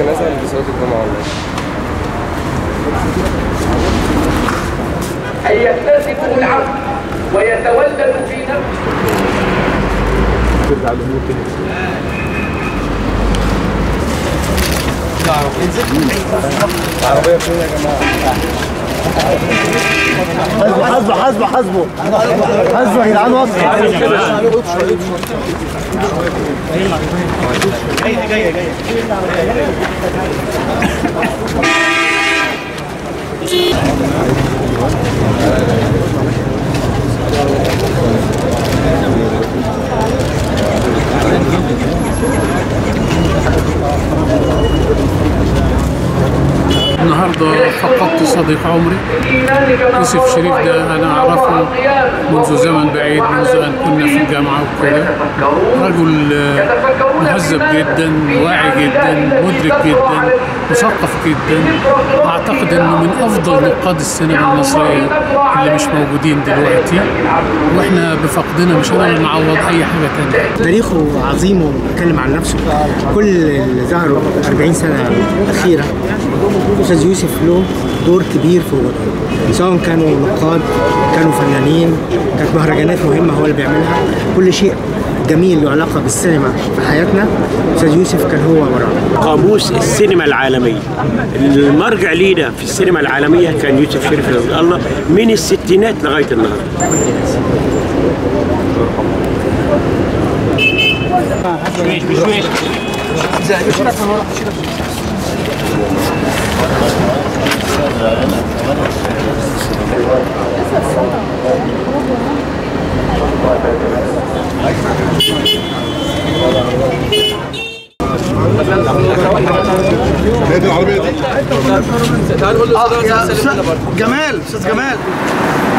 الجنازه اللي بصلاه الجمعه ولا أن يكتسبه العبد ويتولد في نفسه العربيه فين يا جماعه حاسبه حاسبه حاسبه حاسبه يا جدعان وصل النهارده فقدت صديق عمري يوسف شريف ده انا اعرفه منذ زمن بعيد منذ ان كنا في الجامعه وكده رجل آه، مهذب جدا واعي جدا مدرك جدا مثقف جدا اعتقد انه من افضل نقاد السينما المصريه اللي مش موجودين دلوقتي واحنا بفقدنا مش هنقدر نعوض اي حاجه تانية تاريخه عظيم وبيتكلم عن نفسه كل اللي ظهروا 40 سنه الاخيره استاذ يوسف له دور كبير في وجودهم سواء كانوا نقاد كانوا فنانين كانت مهرجانات مهمه هو اللي بيعملها كل شيء جميل له علاقه بالسينما في حياتنا استاذ يوسف كان هو وراه قاموس السينما العالمية المرجع لينا في السينما العالمية كان يوسف شريف رضي الله من الستينات لغاية النهاردة جمال استاذ جمال